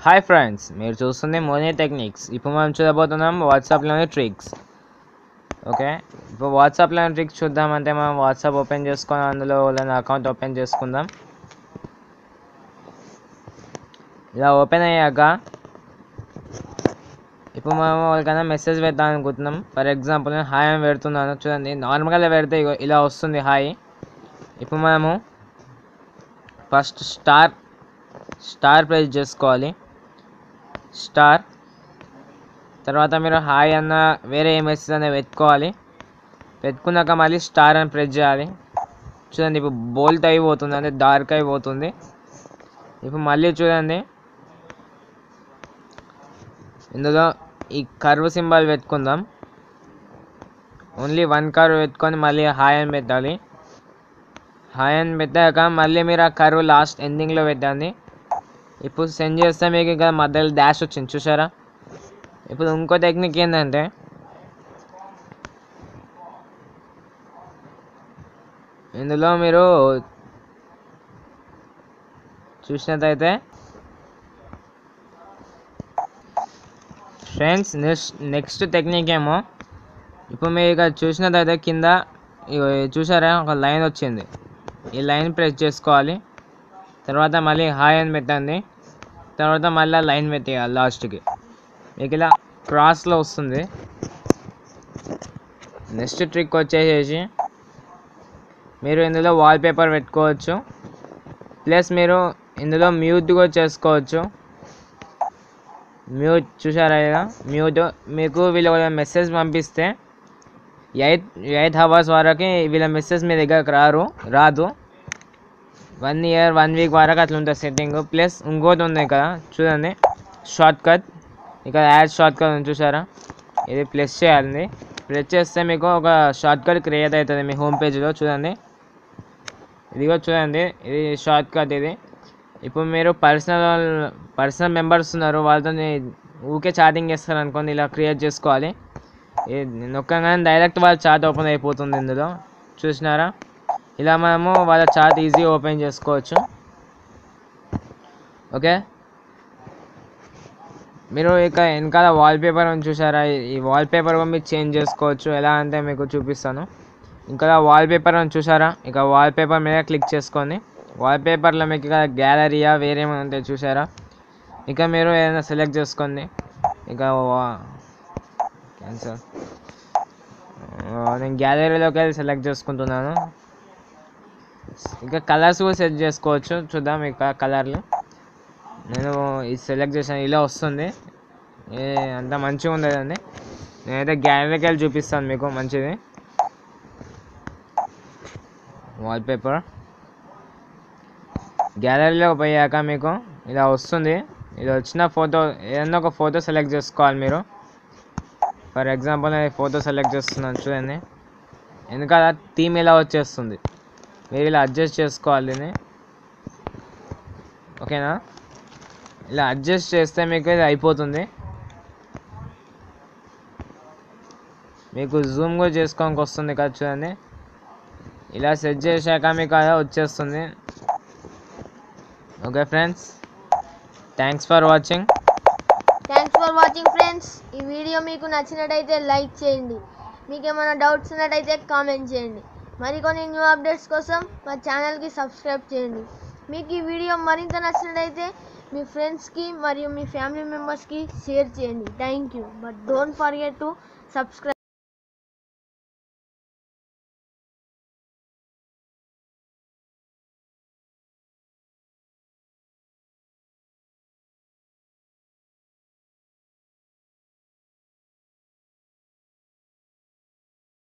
hi friends మీరు చూస్తుంది మోనీ techniques ఇప్పుడు మనం చూడబోతున్నాం వాట్సాప్లోని ట్రిక్స్ ఓకే ఇప్పుడు వాట్సాప్లోని ట్రిక్స్ చూద్దామంటే మనం వాట్సాప్ ఓపెన్ చేసుకొని అందులో వాళ్ళని అకౌంట్ ఓపెన్ చేసుకుందాం ఇలా ఓపెన్ అయ్యాక ఇప్పుడు మనం వాళ్ళకైనా మెసేజ్ పెడదాం అనుకుంటున్నాం ఫర్ ఎగ్జాంపుల్ నేను హాయ్ అని పెడుతున్నాను చూడండి నార్మల్గా పెడితే ఇగో ఇలా వస్తుంది హాయ్ ఇప్పుడు మనము ఫస్ట్ స్టార్ స్టార్ ప్రెస్ చేసుకోవాలి స్టార్ తర్వాత మీరు హాయ్ అన్న వేరే ఏ మెసేజ్ అనేది పెట్టుకోవాలి పెట్టుకున్నాక మళ్ళీ స్టార్ అని ప్రెస్ చేయాలి చూడండి ఇప్పుడు బోల్ట్ అయిపోతుంది అంటే డార్క్ అయిపోతుంది ఇప్పుడు మళ్ళీ చూడండి ఇందులో ఈ కర్వ్ సింబల్ పెట్టుకుందాం ఓన్లీ వన్ కర్వ్ పెట్టుకొని మళ్ళీ హాయ్ అని పెట్టాలి హాయ్ అని పెట్టాక మళ్ళీ మీరు ఆ కర్వ్ లాస్ట్ ఎండింగ్లో పెట్టండి ఇప్పుడు సెండ్ చేస్తే మీకు ఇంకా మధ్యలో డాష్ వచ్చింది చూసారా ఇప్పుడు ఇంకో టెక్నిక్ ఏంటంటే ఇందులో మీరు చూసినట్టయితే ఫ్రెండ్స్ నెక్స్ట్ నెక్స్ట్ టెక్నిక్ ఏమో ఇప్పుడు మీరు ఇక చూసినట్టయితే కింద ఇగో ఇది చూసారా ఒక లైన్ వచ్చింది ఈ లైన్ ప్రెస్ చేసుకోవాలి తర్వాత మళ్ళీ హాయ్ అని పెట్టండి తర్వాత మళ్ళీ లైన్ పెట్టేయాలి లాస్ట్కి మీకు ఇలా క్రాస్లో వస్తుంది నెక్స్ట్ ట్రిక్ వచ్చేసేసి మీరు ఇందులో వాల్పేపర్ పెట్టుకోవచ్చు ప్లస్ మీరు ఇందులో మ్యూట్ కూడా చేసుకోవచ్చు మ్యూట్ చూసారా ఇక మ్యూట్ మీకు వీళ్ళు మెసేజ్ పంపిస్తే ఎయిట్ ఎయిట్ అవర్స్ వరకు వీళ్ళ మెసేజ్ మీ దగ్గరకు రారు రాదు వన్ ఇయర్ వన్ వీక్ వరకు అట్లా ఉంటుంది సెట్టింగ్ ప్లస్ ఇంకోటి ఉంది ఇక్కడ చూడండి షార్ట్ కట్ ఇక్కడ యాడ్ షార్ట్ కట్ ఉంది చూసారా ఇది ప్లస్ చేయాలి ప్రెస్ చేస్తే మీకు ఒక షార్ట్ కట్ క్రియేట్ అవుతుంది మీ హోమ్ పేజ్లో చూడండి ఇదిగో చూడండి ఇది షార్ట్ కట్ ఇది ఇప్పుడు మీరు పర్సనల్ పర్సనల్ మెంబర్స్ ఉన్నారు వాళ్ళతో ఊకే చాటింగ్ చేస్తారు అనుకోండి ఇలా క్రియేట్ చేసుకోవాలి ఇది నొక్కగానే డైరెక్ట్ వాళ్ళ చాట్ ఓపెన్ అయిపోతుంది ఇందులో చూసినారా ఇలా మనము వాళ్ళ చాట్ ఈజీ ఓపెన్ చేసుకోవచ్చు ఓకే మీరు ఇక వెనకాల వాల్పేపర్ అని చూసారా ఈ వాల్పేపర్ కూడా మీరు చేంజ్ చేసుకోవచ్చు ఎలా అంటే మీకు చూపిస్తాను ఇంకా వాల్పేపర్ అని చూసారా ఇక వాల్పేపర్ మీద క్లిక్ చేసుకోండి వాల్పేపర్లో మీకు ఇక గ్యాలరీయా వేరే ఏమైనా ఉంటాయి చూసారా ఇక మీరు ఏదైనా సెలెక్ట్ చేసుకోండి ఇక క్యాన్సల్ నేను గ్యాలరీలోకి వెళ్ళి సెలెక్ట్ చేసుకుంటున్నాను ఇంకా కలర్స్ కూడా సెట్ చేసుకోవచ్చు చూద్దాం ఇక కలర్లు నేను ఇది సెలెక్ట్ చేశాను ఇలా వస్తుంది ఏ అంత మంచిగా ఉండదండి నేనైతే గ్యాలరీకి వెళ్ళి చూపిస్తాను మీకు మంచిది వాల్పేపర్ గ్యాలరీలో పోయాక మీకు ఇలా వస్తుంది ఇది వచ్చిన ఫోటో ఏదన్నా ఒక ఫోటో సెలెక్ట్ చేసుకోవాలి మీరు ఫర్ ఎగ్జాంపుల్ నేను ఫోటో సెలెక్ట్ చేస్తున్నాను చూడండి వెనకాల థీమ్ ఇలా వచ్చేస్తుంది మీరు ఇలా అడ్జస్ట్ చేసుకోవాలి దీన్ని ఓకేనా ఇలా అడ్జస్ట్ చేస్తే మీకు ఇది అయిపోతుంది మీకు జూమ్ కూడా చేసుకోనికి వస్తుంది కదా చూడండి ఇలా సెట్ చేశాక మీకు అలా వచ్చేస్తుంది okay friends thanks for watching thanks for watching friends ఈ వీడియో మీకు నచ్చినట్టయితే లైక్ చేయండి మీకు ఏమైనా డౌట్స్ ఉన్నట్టయితే కామెంట్ చేయండి మరికొన్ని న్యూ అప్డేట్స్ కోసం మా ఛానల్కి సబ్స్క్రైబ్ చేయండి మీకు ఈ వీడియో మరింత నచ్చినట్టయితే మీ ఫ్రెండ్స్కి మరియు మీ ఫ్యామిలీ మెంబర్స్కి షేర్ చేయండి thank you but don't forget to subscribe